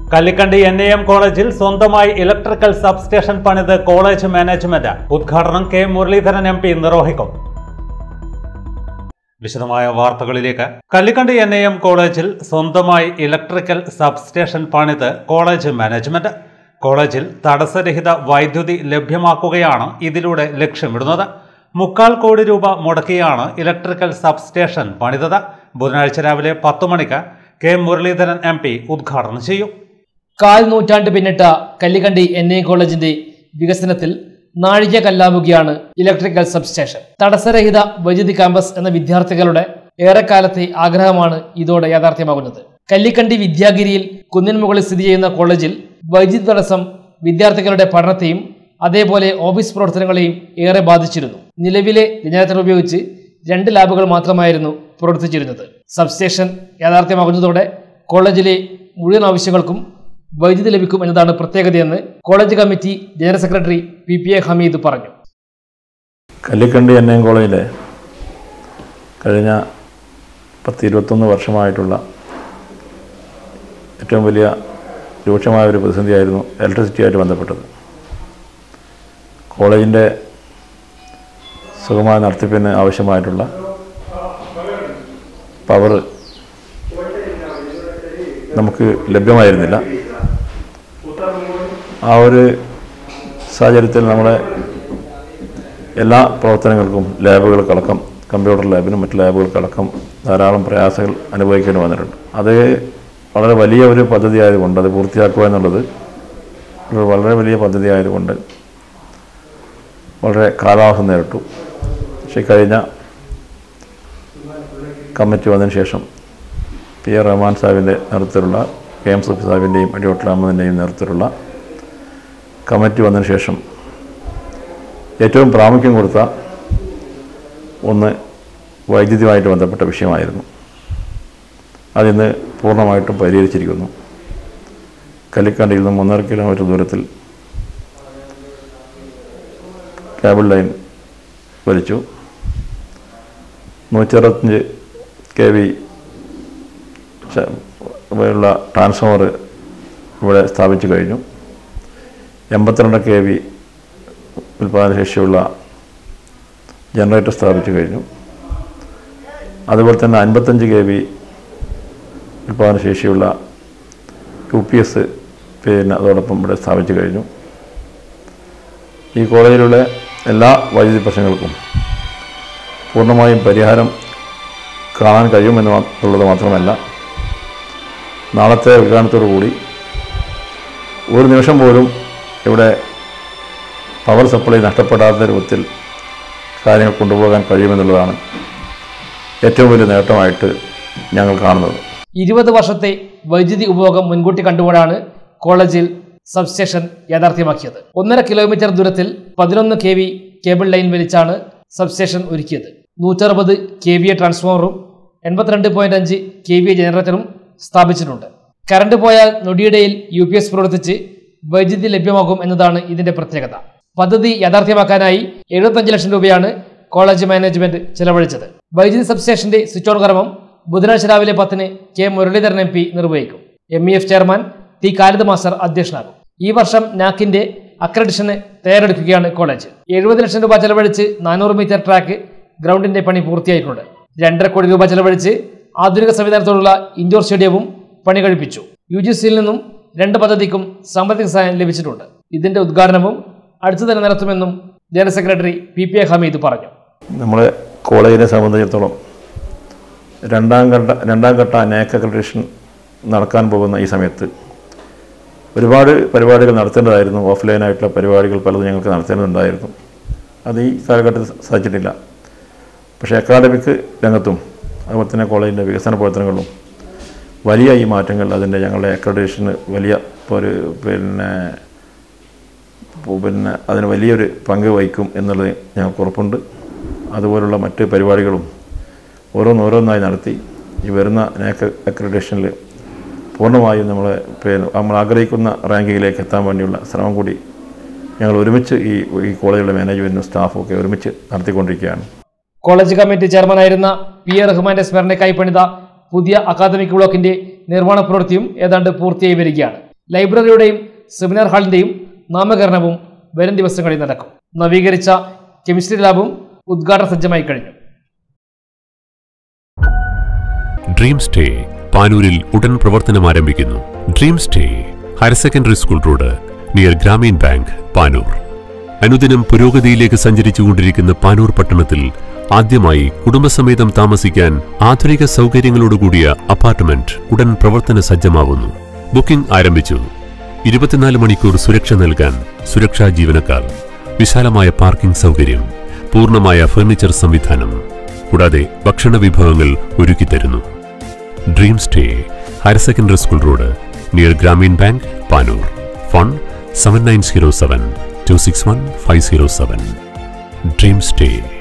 Kallikkandy N A M കോളേജിൽ സ്വന്തമായി electrical substation പണിത് കോളേജ് മാനേജ്മെന്റ് ഉദ്ഘാടനം കെ മുരളീധരൻ എം പി നിർവഹിക്കും വിശദമായ വാർത്തകളിലേക്ക് കല്ലിക്കണ്ടി എൻ എ എം കോളേജിൽ സ്വന്തമായി ഇലക്ട്രിക്കൽ സബ്സ്റ്റേഷൻ പണിത് കോളേജ് മാനേജ്മെന്റ് കോളേജിൽ തടസ്സരഹിത വൈദ്യുതി ലഭ്യമാക്കുകയാണ് ഇതിലൂടെ ലക്ഷ്യമിടുന്നത് മുക്കാൽ കോടി രൂപ മുടക്കിയാണ് ഇലക്ട്രിക്കൽ സബ്സ്റ്റേഷൻ പണിതത് ബുധനാഴ്ച രാവിലെ പത്തു മണിക്ക് കെ മുരളീധരൻ എം പി ഉദ്ഘാടനം ചെയ്യും കാൽ നൂറ്റാണ്ട് പിന്നിട്ട കല്ലിക്കണ്ടി എൻ ഐ കോളേജിന്റെ വികസനത്തിൽ നാഴിക കല്ലാവുകയാണ് ഇലക്ട്രിക്കൽ സബ്സ്റ്റേഷൻ തടസ്സരഹിത വൈദ്യുതി ക്യാമ്പസ് എന്ന വിദ്യാർത്ഥികളുടെ ഏറെക്കാലത്തെ ആഗ്രഹമാണ് ഇതോടെ യാഥാർത്ഥ്യമാകുന്നത് കല്ലിക്കണ്ടി വിദ്യാഗിരിയിൽ കുന്നിൻ മുകളിൽ സ്ഥിതി ചെയ്യുന്ന കോളേജിൽ വൈദ്യുതി തടസ്സം വിദ്യാർത്ഥികളുടെ പഠനത്തെയും അതേപോലെ ഓഫീസ് പ്രവർത്തനങ്ങളെയും ഏറെ ബാധിച്ചിരുന്നു നിലവിലെ ജനറേറ്റർ ഉപയോഗിച്ച് രണ്ട് ലാബുകൾ മാത്രമായിരുന്നു പ്രവർത്തിച്ചിരുന്നത് സബ്സ്റ്റേഷൻ യാഥാർത്ഥ്യമാകുന്നതോടെ കോളേജിലെ മുഴുവൻ ആവശ്യങ്ങൾക്കും വൈദ്യുതി ലഭിക്കും എന്നതാണ് പ്രത്യേകതയെന്ന് college committee general secretary P P A Hameed പറഞ്ഞു കല്ലിക്കണ്ടി എൻ എം കോളേജിലെ കഴിഞ്ഞ പത്ത് ഇരുപത്തൊന്ന് വർഷമായിട്ടുള്ള ഏറ്റവും വലിയ രൂക്ഷമായ ഒരു പ്രതിസന്ധിയായിരുന്നു ഇലക്ട്രിസിറ്റിയായിട്ട് ബന്ധപ്പെട്ടത് കോളേജിൻ്റെ സുഗമമായ നടത്തിപ്പിന് ആവശ്യമായിട്ടുള്ള പവർ നമുക്ക് ലഭ്യമായിരുന്നില്ല ആ ഒരു സാഹചര്യത്തിൽ നമ്മളെ എല്ലാ പ്രവർത്തനങ്ങൾക്കും ലാബുകൾക്കടക്കം കമ്പ്യൂട്ടർ ലാബിനും മറ്റ് ലാബുകൾക്കടക്കം ധാരാളം പ്രയാസങ്ങൾ അനുഭവിക്കേണ്ടി വന്നിട്ടുണ്ട് അത് വളരെ വലിയ ഒരു പദ്ധതി ആയതുകൊണ്ട് അത് പൂർത്തിയാക്കുക എന്നുള്ളത് ഒരു വളരെ വലിയ പദ്ധതി ആയതുകൊണ്ട് വളരെ കാലാവസ്ഥ നേരിട്ടു പക്ഷേ കഴിഞ്ഞ കമ്മിറ്റി വന്നതിന് ശേഷം പി ആർ റഹ്മാൻ സാഹിബിൻ്റെ നേതൃത്വത്തിലുള്ള കെ എം സഫി സാഹിബിൻ്റെയും അടിയോട്ടർ അഹമ്മദിൻ്റെയും നേതൃത്വത്തിലുള്ള കമ്മിറ്റി വന്നതിന് ശേഷം ഏറ്റവും പ്രാമുഖ്യം കൊടുത്ത ഒന്ന് വൈദ്യുതിയുമായിട്ട് ബന്ധപ്പെട്ട വിഷയമായിരുന്നു അതിന്ന് പൂർണ്ണമായിട്ടും പരിഹരിച്ചിരിക്കുന്നു കല്ലിക്കാണ്ടിയിൽ നിന്നും ഒന്നര കിലോമീറ്റർ ദൂരത്തിൽ കേബിൾ ലൈൻ വലിച്ചു നൂറ്ററുപത്തഞ്ച് കെ വി ഉള്ള ട്രാൻസ്ഫോമർ ഇവിടെ സ്ഥാപിച്ചു കഴിഞ്ഞു എൺപത്തിരണ്ട് കെ വി ഉൽപ്പാദനശേഷിയുള്ള ജനറേറ്റർ സ്ഥാപിച്ചു കഴിഞ്ഞു അതുപോലെ തന്നെ അൻപത്തഞ്ച് കെ വി ഉൽപ്പാദനശേഷിയുള്ള യു പി എസ് പിന്നെ അതോടൊപ്പം ഇവിടെ സ്ഥാപിച്ചു കഴിഞ്ഞു ഈ കോളേജിലുള്ള എല്ലാ വൈദ്യുതി പ്രശ്നങ്ങൾക്കും പൂർണ്ണമായും പരിഹാരം കാണാൻ കഴിയുമെന്ന് മാ- ഉള്ളത് മാത്രമല്ല നാളത്തെ ഉദ്ഘാടനത്തോടു കൂടി ഒരു നിമിഷം പോലും ഇവിടെ പവർ സപ്ലൈ നഷ്ടപ്പെടാത്ത രൂപത്തിൽ കാര്യങ്ങൾ കൊണ്ടുപോകാൻ കഴിയുമെന്നുള്ളതാണ് ഏറ്റവും വലിയ നേട്ടമായിട്ട് ഞങ്ങൾ കാണുന്നത് ഇരുപത് വർഷത്തെ വൈദ്യുതി ഉപഭോഗം മുൻകൂട്ടി കണ്ടുകൊണ്ടാണ് കോളേജിൽ സബ്സ്റ്റേഷൻ യാഥാർത്ഥ്യമാക്കിയത് ഒന്നര കിലോമീറ്റർ ദൂരത്തിൽ പതിനൊന്ന് കെ വി കേബിൾ ലൈൻ വലിച്ചാണ് സബ്സ്റ്റേഷൻ ഒരുക്കിയത് നൂറ്ററുപത് കെ വി എ ട്രാൻസ്ഫോമറും എൺപത്തിരണ്ട് പോയിന്റ് അഞ്ച് കെ വി എ ജനറേറ്ററും സ്ഥാപിച്ചിട്ടുണ്ട് കറണ്ട് പോയാൽ നൊടിയിടയിൽ യു പി എസ് പ്രവർത്തിച്ച് വൈദ്യുതി ലഭ്യമാകും എന്നതാണ് ഇതിന്റെ പ്രത്യേകത പദ്ധതി യാഥാർത്ഥ്യമാക്കാനായി എഴുപത്തഞ്ച് ലക്ഷം രൂപയാണ് കോളേജ് മാനേജ്മെന്റ് ചെലവഴിച്ചത് വൈദ്യുതി സബ്സ്റ്റേഷന്റെ സ്വിച്ച് ഓൺ കർമ്മം ബുധനാഴ്ച രാവിലെ പത്തിന് കെ മുരളീധരൻ എം പി നിർവഹിക്കും M E F chairman T Khalid master അധ്യക്ഷനാകും ഈ വർഷം നാക്കിന്റെ അക്രഡിഷന് തയ്യാറെടുക്കുകയാണ് കോളേജ് എഴുപത് ലക്ഷം രൂപ ചെലവഴിച്ച് നാനൂറ് മീറ്റർ ട്രാക്ക് ഗ്രൗണ്ടിന്റെ പണി പൂർത്തിയായിട്ടുണ്ട് രണ്ടര കോടി രൂപ ചെലവഴിച്ച് ആധുനിക സംവിധാനത്തോടുള്ള ഇൻഡോർ സ്റ്റേഡിയവും പണി കഴിപ്പിച്ചു യു ജി സിയിൽ നിന്നും രണ്ട് പദ്ധതിക്കും സാമ്പത്തിക സഹായം ലഭിച്ചിട്ടുണ്ട് ഇതിന്റെ ഉദ്ഘാടനവും അടുത്തു തന്നെ നടത്തുമെന്നും general secretary P P A Hameed പറഞ്ഞു നമ്മളെ കോളേജിനെ സംബന്ധിച്ചിടത്തോളം രണ്ടാം ഘട്ട രണ്ടാം ഘട്ട നാക് അക്രഡിറ്റേഷൻ നടക്കാൻ പോകുന്ന ഈ സമയത്ത് ഒരുപാട് പരിപാടികൾ നടത്തേണ്ടതായിരുന്നു ഓഫ്ലൈനായിട്ടുള്ള പരിപാടികൾ പലതും ഞങ്ങൾക്ക് നടത്തേണ്ടതുണ്ടായിരുന്നു അത് ഈ കാലഘട്ടത്തിൽ സാധിച്ചിട്ടില്ല പക്ഷേ അക്കാഡമിക് രംഗത്തും അതുപോലെ തന്നെ കോളേജിൻ്റെ വികസന പ്രവർത്തനങ്ങളിലും വലിയ ഈ മാറ്റങ്ങൾ അതിൻ്റെ ഞങ്ങളുടെ അക്രഡിറ്റേഷന് വലിയ ഒരു പിന്നെ പിന്നെ അതിന് വലിയൊരു പങ്ക് വഹിക്കും എന്നുള്ളത് ഞങ്ങൾക്ക് ഉറപ്പുണ്ട് അതുപോലുള്ള മറ്റ് പരിപാടികളും ഓരോന്നോരോന്നായി നടത്തി ഈ വരുന്ന നാക് അക്രഡിറ്റേഷനിൽ പൂർണ്ണമായും നമ്മൾ പിന്നെ നമ്മൾ ആഗ്രഹിക്കുന്ന റാങ്കിങ്ങിലേക്ക് എത്താൻ വേണ്ടിയുള്ള ശ്രമം കൂടി ഞങ്ങൾ ഒരുമിച്ച് ഈ ഈ കോളേജിലെ മാനേജ്മെൻറ്റും സ്റ്റാഫും ഒക്കെ ഒരുമിച്ച് നടത്തിക്കൊണ്ടിരിക്കുകയാണ് കോളേജ് കമ്മിറ്റി ചെയർമാനായിരുന്ന പി എ റഹ്മാന്റെ സ്മരണയ്ക്കായി പണിത പുതിയ അക്കാദമിക് ബ്ലോക്കിന്റെ നിർമ്മാണ പ്രവൃത്തിയും ഏതാണ്ട് പൂർത്തിയായി വരികയാണ് ലൈബ്രറിയുടെയും സെമിനാർ ഹാളിന്റെയും നാമകരണവും വരും ദിവസങ്ങളിൽ നടക്കും നവീകരിച്ച കെമിസ്ട്രി ലാബും ഉദ്ഘാടന സജ്ജമായി കഴിഞ്ഞു ഡ്രീം സ്റ്റേ പാനൂരിൽ ഉടൻ പ്രവർത്തനം ആരംഭിക്കുന്നു dream stay higher secondary school road near Grameen bank Panoor അനുദിനം പുരോഗതിയിലേക്ക് സഞ്ചരിച്ചുകൊണ്ടിരിക്കുന്ന പാനൂർ പട്ടണത്തിൽ ആദ്യമായി കുടുംബസമേതം താമസിക്കാൻ ആധുനിക സൗകര്യങ്ങളോടുകൂടിയ അപ്പാർട്ട്മെന്റ് ഉടൻ പ്രവർത്തന സജ്ജമാവുന്നു ബുക്കിംഗ് ആരംഭിച്ചു ഇരുപത്തിനാല് മണിക്കൂർ സുരക്ഷ നൽകാൻ സുരക്ഷാ ജീവനക്കാർ വിശാലമായ പാർക്കിംഗ് സൗകര്യം പൂർണ്ണമായ ഫർണിച്ചർ സംവിധാനം കൂടാതെ ഭക്ഷണ വിഭവങ്ങൾ ഒരുക്കിത്തരുന്നു dream stay higher secondary school road near Grameen bank Panoor phone seven nine zero seven two six one five zero seven dream stay